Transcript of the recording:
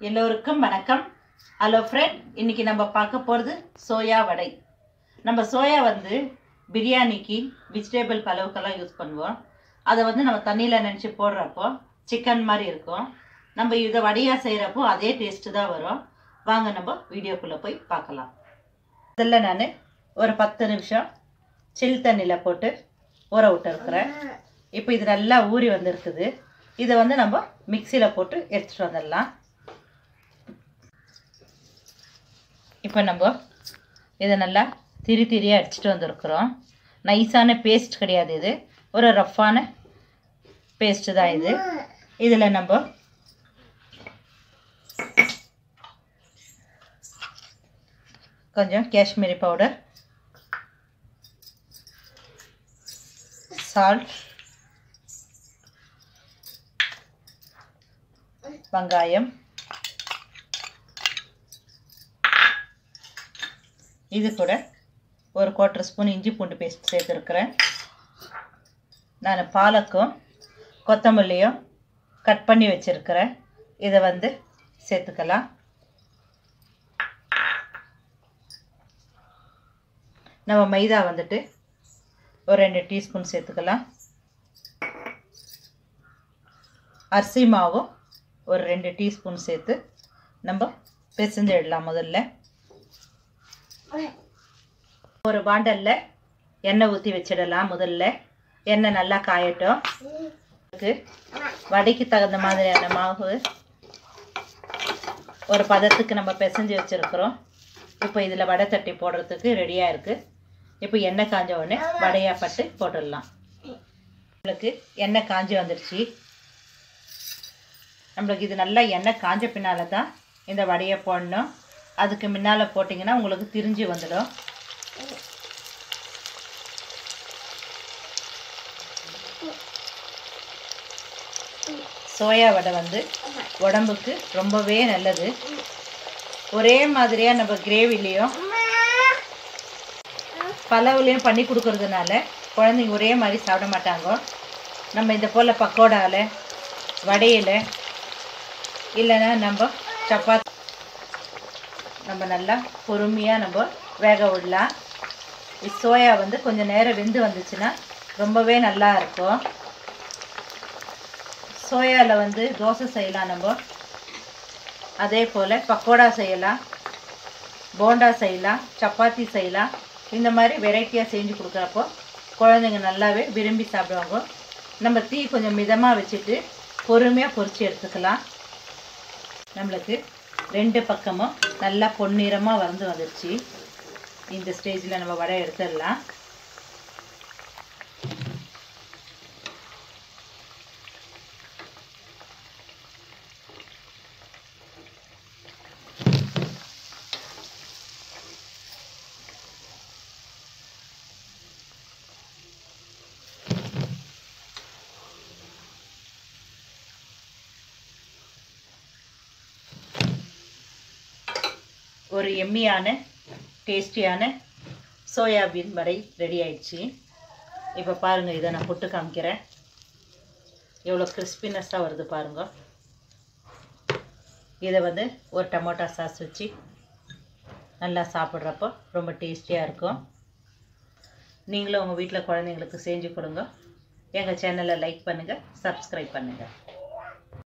எல்லோருக்கும் வணக்கம் hello friend இன்னைக்கு நம்ம பார்க்க போகிறது சோயா வடை நம்ம சோயா வந்து பிரியாணிக்கு வெஜிடேபிள் பலவுக்கெல்லாம் யூஸ் பண்ணுவோம் அதை வந்து நம்ம தண்ணியில் நினச்சி போடுறப்போ சிக்கன் மாதிரி இருக்கும் நம்ம இதை வடையாக செய்கிறப்போ அதே டேஸ்ட்டு தான் வரும் வாங்க நம்ம வீடியோக்குள்ளே போய் பார்க்கலாம் முதல்ல நான் ஒரு பத்து நிமிஷம் சில் தண்ணியில் போட்டு ஊற விட்டுருக்குறேன் இப்போ இது நல்லா ஊறி வந்திருக்குது இதை வந்து நம்ம மிக்சியில் போட்டு எடுத்துகிட்டு வந்துடலாம் இப்போ நம்ம இதை நல்லா திரி திரியாக அடிச்சுட்டு வந்திருக்கிறோம் நைஸான பேஸ்ட் கிடையாது இது ஒரு ரஃப்பான பேஸ்ட்டு தான் இது இதில் நம்ம கொஞ்சம் காஷ்மீரி பவுடர் சால்ட் வெங்காயம் இது கூட ஒரு குவார்ட்டர் ஸ்பூன் இஞ்சி பூண்டு பேஸ்ட் சேர்த்துருக்குறேன் நான் பாலக்கும் கொத்தமல்லியும் கட் பண்ணி வச்சுருக்கிறேன் இதை வந்து சேர்த்துக்கலாம் நம்ம மைதா வந்துட்டு ஒரு ரெண்டு டீஸ்பூன் சேர்த்துக்கலாம் அரிசி மாவும் ஒரு ரெண்டு டீஸ்பூன் சேர்த்து நம்ம பிசைஞ்சிடலாம் முதல்ல ஒரு பாண்டலில் எண்ணெய் ஊற்றி வச்சிடலாம் முதல்ல எண்ணெய் நல்லா காயட்டும் அதுக்கு வடைக்கு தகுந்த மாதிரியான மாவு ஒரு பதத்துக்கு நம்ம பிசைஞ்சு வச்சுருக்குறோம் இப்போ இதில் வடை தட்டி போடுறதுக்கு ரெடியாக இருக்குது இப்போ எண்ணெய் காஞ்ச உடனே வடையாக பட்டு போட்டுடலாம் நம்மளுக்கு எண்ணெய் காஞ்சி வந்துடுச்சு நம்மளுக்கு இது நல்லா எண்ணெய் காஞ்ச பின்னால் தான் இந்த வடையை போடணும் அதுக்கு முன்னால் போட்டிங்கன்னா உங்களுக்கு திரிஞ்சு வந்துடும் சோயா வடை வந்து உடம்புக்கு ரொம்பவே நல்லது ஒரே மாதிரியாக நம்ம கிரேவிலையும் பலவுலையும் பண்ணி கொடுக்கறதுனால குழந்தைங்க ஒரே மாதிரி சாப்பிட மாட்டாங்க நம்ம இந்த போல் பக்கோடாவில் வடையில் இல்லைன்னா நம்ம சப்பாத்தி நம்ம நல்லா பொறுமையாக நம்ம வேக விடலாம் சோயா வந்து கொஞ்சம் நேரம் வெந்து வந்துச்சுன்னா ரொம்பவே நல்லா இருக்கும் சோயாவில் வந்து தோசை செய்யலாம் நம்ம அதே போல் பக்கோடா செய்யலாம் போண்டா செய்யலாம் சப்பாத்தி செய்யலாம் இந்த மாதிரி வெரைட்டியாக செஞ்சு கொடுக்குறப்போ குழந்தைங்க நல்லாவே விரும்பி சாப்பிடுவாங்க நம்ம தீ கொஞ்சம் மிதமாக வச்சுட்டு பொறுமையாக பொரித்து எடுத்துக்கலாம் நம்மளுக்கு ரெண்டு பக்கமும் நல்லா பொன்னிறமாக வறந்து வந்துடுச்சு இந்த ஸ்டேஜில் நம்ம வடை எடுத்துடலாம் ஒரு எம்மியான டேஸ்டியான சோயாபீன் வடை ரெடி ஆயிடுச்சு இப்போ பாருங்கள் இதை நான் புட்டு காமிக்கிறேன் எவ்வளோ கிறிஸ்பினஸ்ஸாக வருது பாருங்க இதை வந்து ஒரு டமோட்டா சாஸ் வச்சு நல்லா சாப்பிட்றப்போ ரொம்ப டேஸ்டியாக இருக்கும் நீங்களும் உங்கள் வீட்டில் குழந்தைங்களுக்கு செஞ்சு கொடுங்க எங்கள் சேனலை லைக் பண்ணுங்கள் சப்ஸ்கிரைப் பண்ணுங்கள்